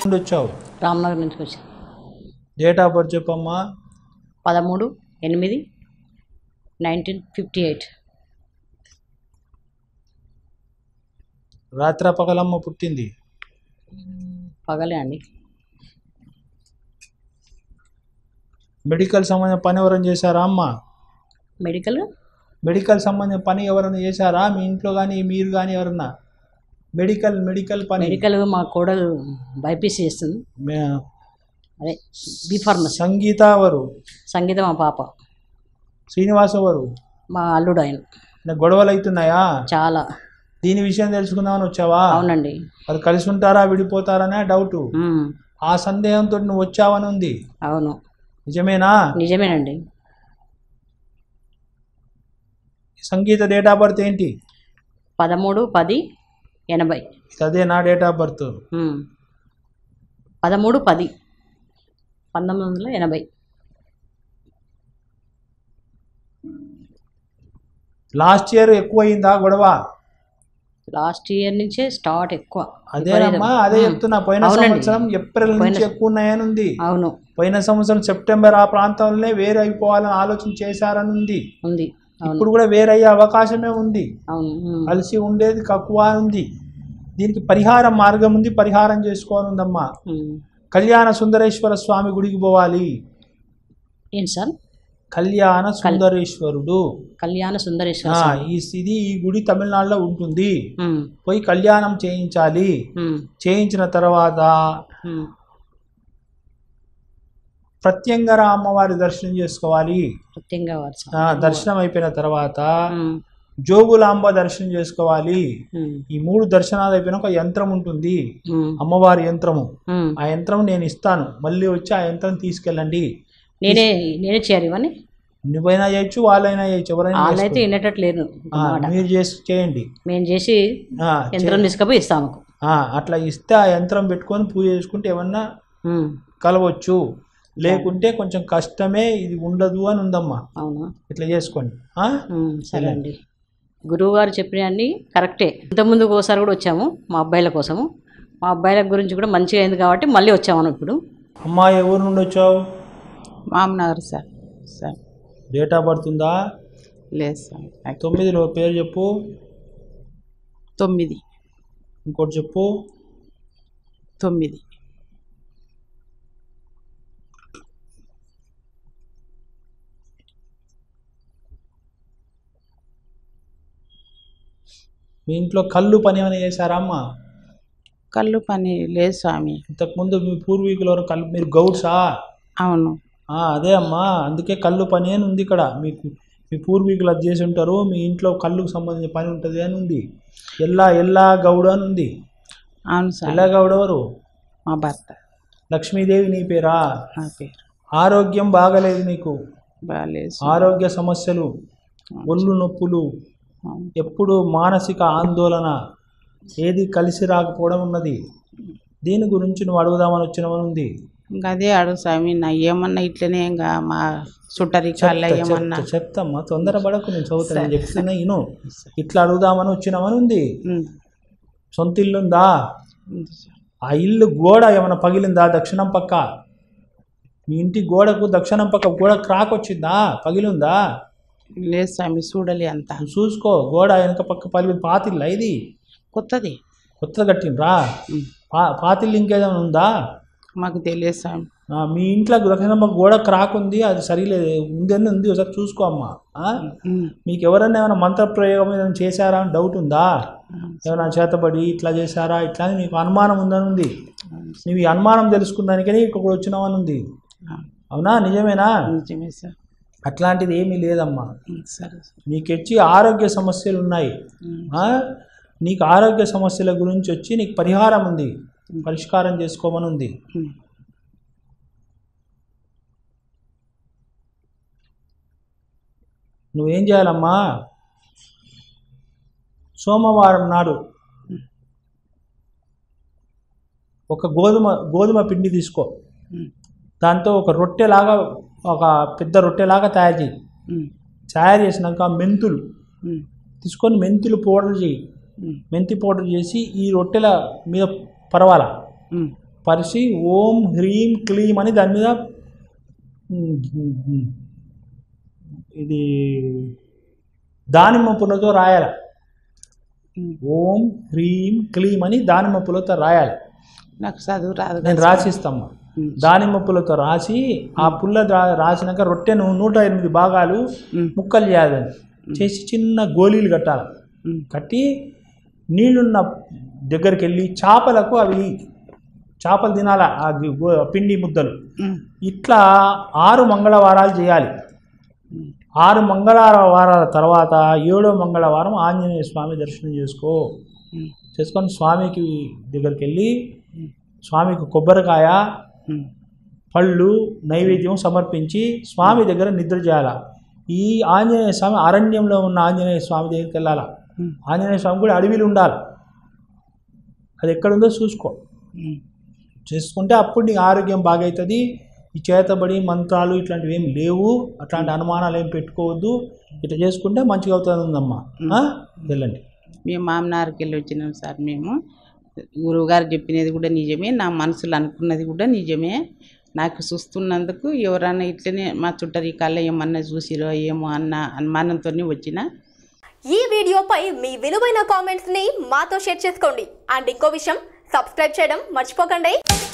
నుండి వచ్చావు రామ్నగర్ నుంచి వచ్చాను డేట్ ఆఫ్ బర్త్ చెప్పమ్మా పదమూడు ఎనిమిది నైన్టీన్ ఫిఫ్టీ ఎయిట్ రాత్ర పగలమ్మ పుట్టింది పగలే అండి మెడికల్ సంబంధించిన పని ఎవరైనా చేశారా అమ్మ మెడికల్ మెడికల్ సంబంధించిన పని ఎవరైనా చేశారా మీ ఇంట్లో కానీ మీరు కానీ ఎవరన్నా మెడికల్ మెడికల్ పని మెడికల్ మా కోడలు బైపీసీ చేస్తుంది మే- అదే బీ ఫార్మసీ సంగీత ఎవరు సంగీతం మా పాప శ్రీనివాస్ ఎవరు మా అల్లుడు ఆయన నా గొడవలు అవుతున్నాయా చాలా దీని విషయం తెలుసుకుందామని వచ్చావా అవునండి వాళ్ళు కలిసి ఉంటారా విడిపోతారనే డౌట్ ఉమ్, ఆ సందేహంతో నువ్వు వచ్చావని ఉంది అవును నిజమేనా నిజమేనండి సంగీత డేట్ ఆఫ్ బర్త్ ఏంటి పదమూడు పది ఎనభై అదే నా డేట్ ఆఫ్ బర్త్ ఉమ్. పదమూడు పది పంతొమ్మిది వందల ఎనభై లాస్ట్ ఇయర్ ఎక్కువ అయిందా గొడవ లాస్ట్ ఇయర్ నుంచే స్టార్ట్ ఎక్కువ అదేనమ్మా అదే చెప్తున్నా పోయిన అవునండి. సంవత్సరం ఏప్రిల్ నుంచి పోయిన- ఎక్కువ ఉన్నాయని ఉంది అవును పోయిన సంవత్సరం సెప్టెంబర్ ఆ ప్రాంతంలోనే వేరు అయిపోవాలని ఆలోచన చేశారని ఉంది ఉంది అవును ఇప్పుడు కూడా వేరయ్యే అవకాశమే ఉంది అవును ఉమ్. కలిసి ఉండేది తక్కువ ఉంది దీనికి పరిహారం మార్గం ఉంది పరిహారం చేసుకోవాలని ఉందమ్మా ఉమ్. కళ్యాణ సుందరేశ్వర స్వామి గుడికి పోవాలి ఏంటి సార్ కళ్యాణ సుందరేశ్వరుడు కళ్యాణ సుందరేశ్వర ఆ, స్వామి. ఈ ఇది ఈ గుడి తమిళనాడులో ఉంటుంది ఉమ్. పోయి కళ్యాణం చేయించాలి ఉమ్. చేయించిన తర్వాత ఉమ్. ప్రత్యంగర అమ్మవారి దర్శనం చేసుకోవాలి ప్రత్యేకంగా వారు సార్. ఆ, దర్శనం అయిపోయిన తర్వాత ఉమ్. జోగులాంబ దర్శనం చేసుకోవాలి ఉమ్. ఈ మూడు దర్శనాలు అయిపోయిన ఒక యంత్రం ఉంటుంది ఉమ్. అమ్మవారి యంత్రము ఉమ్. ఆ యంత్రం నేను ఇస్తాను మళ్ళీ వచ్చి ఆ యంత్రం తీసుకెళ్ళండి నేనే నేనే చేయాలి ఇవన్నీ నువ్వైనా చేయొచ్చు వాళ్ళైనా చేయొచ్చు ఎవరైనా వాళ్ళైతే చేసుకో. వినేటట్టు లేరు ఆ, మాట మీరు చేసి చేయండి మేము చేసి ఆ, యంత్రం తీసుకుపోయి ఇస్తాము ఆ, అట్లా ఇస్తే ఆ యంత్రం పెట్టుకొని పూజ చేసుకుంటే ఏమన్నా ఉమ్. కలవచ్చు లేకుంటే కొంచెం కష్టమే ఇది ఉండదు అని ఉందమ్మా అవునా ఇట్లా చేసుకోండి ఆ? ఉమ్, సరే అండి గురువు గారు చెప్పినవన్నీ కరెక్టే ఇంతకుముందు ఒకసారి కూడా వచ్చాము మా అబ్బాయిల కోసము మా అబ్బాయిల గురించి కూడా మంచిగా అయింది కాబట్టి మళ్ళీ వచ్చాము ఇప్పుడు అమ్మా ఏ ఊరు నుండి వచ్చావు మామనగర్ sir sir date of birth ఉందా లేదు సార్ నాకు తొమ్మిదిలో పేరు చెప్పు తొమ్మిది ఇంకోటి చెప్పు తొమ్మిది మీ ఇంట్లో కళ్ళు పని ఏమైనా చేశారా అమ్మా కళ్ళు పని లేదు స్వామి ఇంతకుముందు మీ పూర్వీకులు ఎవరు కళ్ళు మీరు గౌడ్సా అవును ఆ, అదే అమ్మా అందుకే కళ్ళు పని అని ఉంది ఇక్కడ మీకు మీ పూర్వీకులు అది చేసి ఉంటారు మీ ఇంట్లో కళ్ళుకు సంబంధించిన పని ఉంటుంది అని ఉంది ఎల్లా ఎల్లా గౌడ అని ఉంది అవును సార్ ఎల్లా గౌడ ఎవరు మా భర్త లక్ష్మీదేవి నీ పేరా నా పేరు ఆరోగ్యం బాగలేదు నీకు బాగాలేదు ఆరోగ్య సమస్యలు ఒళ్ళు నొప్పులు అవును. ఎప్పుడు మానసిక ఆందోళన ఏది కలిసి రాకపోవడం ఉన్నది దీని గురించి నువ్వు అడుగుదామని వచ్చినవని ఉంది ఇంకా అదే అడుగు స్వామి నా ఏమన్నా ఇట్లనే ఇంకా మా చుట్టరికాళ్ళ చెప్తా, ఏమన్నా చెప్తా, చెప్తామ్మా తొందరపడకు నేను చదువుతాను నేను చెప్తున్నా ఇను ఇట్లా అడుగుదామని వచ్చినామని ఉంది ఉమ్, సొంత ఇల్లు ఉందా ఉంది సార్. ఆ ఇల్లు గోడ ఏమైనా పగిలిందా దక్షిణం పక్క మీ ఇంటి గోడకు దక్షిణం పక్క గోడ క్రాక్ వచ్చిందా పగిలిందా లేదు స్వామి చూడలే అంత నువ్వు చూసుకో గోడ వెనక పక్క పగిలి పాతిల్లా ఇది కొత్తది కొత్తగా కట్టినరా ఉమ్, పా పాతిల్లు ఇంకేదైనా ఉందా మాకు తెలియదు స్వామి ఆ, మీ ఇంట్లో దక్షిణం పక్క గోడ క్రాక్ ఉంది అది సరిలేదు ఉందని ఉంది ఒకసారి చూసుకో అమ్మా ఆ? ఉమ్, మీకు ఎవరైనా ఏమైనా మంత్ర ప్రయోగం ఏదైనా చేశారా అని డౌట్ ఉందా అవును ఏమైనా చేతబడి ఇట్లా చేశారా ఇట్లా అని నీకు అనుమానం ఉందని ఉంది అవును నువ్వు ఈ అనుమానం తెలుసుకుందానికని ఇక్కడ వచ్చినావని ఉంది అవును. అవునా నిజమేనా నిజమే సార్ అట్లాంటిది ఏమీ లేదమ్మా ఉమ్, సరే సార్ నీకు వచ్చి ఆరోగ్య సమస్యలు ఉన్నాయి ఉమ్, ఆ? నీకు ఆరోగ్య సమస్యల గురించి వచ్చి నీకు పరిహారం ఉంది పరిష్కారం చేసుకోమని ఉంది ఉమ్, నువ్వేం చేయాలమ్మా సోమవారం నాడు ఒక గోధుమ గోధుమ పిండి తీసుకో ఉమ్, దాంతో ఒక రొట్టెలాగా ఒక పెద్ద రొట్టెలాగా తయారు చేయి ఉమ్, తయారు చేసినాక మెంతులు ఉమ్, తీసుకొని మెంతులు పౌడర్ చేయి ఉమ్, మెంతి పౌడర్ చేసి ఈ రొట్టెల మీద పరవాల ఉమ్, పరిచి ఓం హ్రీం క్లీం అని దాని మీద ఉమ్, ఉమ్, ఇది దానిమ్మ పుల్లతో రాయాలి ఉమ్. ఓం హ్రీం క్లీం అని దానిమ్మ పుల్లతో రాయాలి నాకు చదువు రాదు నేను రాసిస్తామ్మా ఉమ్. దానిమ్మ పుల్లతో రాసి ఆ పుల్ల రా- రాసినాక రొట్టెను నూట ఎనిమిది భాగాలు ఉమ్. ముక్కలు చేయాలని చేసి చిన్న గోళీలు కట్టాలి ఉమ్. కట్టి నీళ్ళున్న దగ్గరికి వెళ్ళి చేపలకు అవి చేపలు తినాల ఆ గి- గో- పిండి ముద్దలు ఉమ్. ఇట్లా ఆరు మంగళవారాలు చేయాలి ఉమ్. ఆరు మంగళవారాల తర్వాత ఏడో మంగళవారం ఆంజనేయ స్వామి దర్శనం చేసుకో ఉమ్. చేసుకొని స్వామికి దగ్గరికి వెళ్ళి స్వామికి కొబ్బరికాయ ఉమ్. పళ్ళు నైవేద్యం సమర్పించి స్వామి దగ్గర నిద్ర చేయాల ఈ ఆంజనేయ స్వామి అరణ్యంలో ఉన్న ఆంజనేయ స్వామి దగ్గరికి వెళ్ళాల ఉమ్. ఆంజనేయ స్వామి కూడా అడవిలో ఉండాలి అది ఎక్కడుందో చూసుకో ఉమ్. చేసుకుంటే అప్పుడు నీ ఆరోగ్యం బాగవుతుంది ఈ చేతబడి మంత్రాలు ఇట్లాంటివి ఏం లేవు అట్లాంటి అనుమానాలు ఏం పెట్టుకోవద్దు ఇట్లా చేసుకుంటే మంచిగా అవుతుందమ్మా ఆ? వెళ్ళండి మేము మామనార్కి వెళ్ళి వచ్చినాం సార్ మేము గురువుగారు చెప్పినది కూడా నిజమే నా మనసులో అనుకున్నది కూడా నిజమే నాకు చూస్తున్నందుకు ఎవరన్నా ఇట్లనే మా చుట్టరి కళ్ళ ఏమన్నా చూసిరో ఏమో అన్న అనుమానంతో వచ్చిన ఈ వీడియోపై మీ విలువైన కామెంట్స్ ని మాతో షేర్ చేసుకోండి అండ్ ఇంకో విషయం సబ్స్క్రైబ్ చేయడం మర్చిపోకండి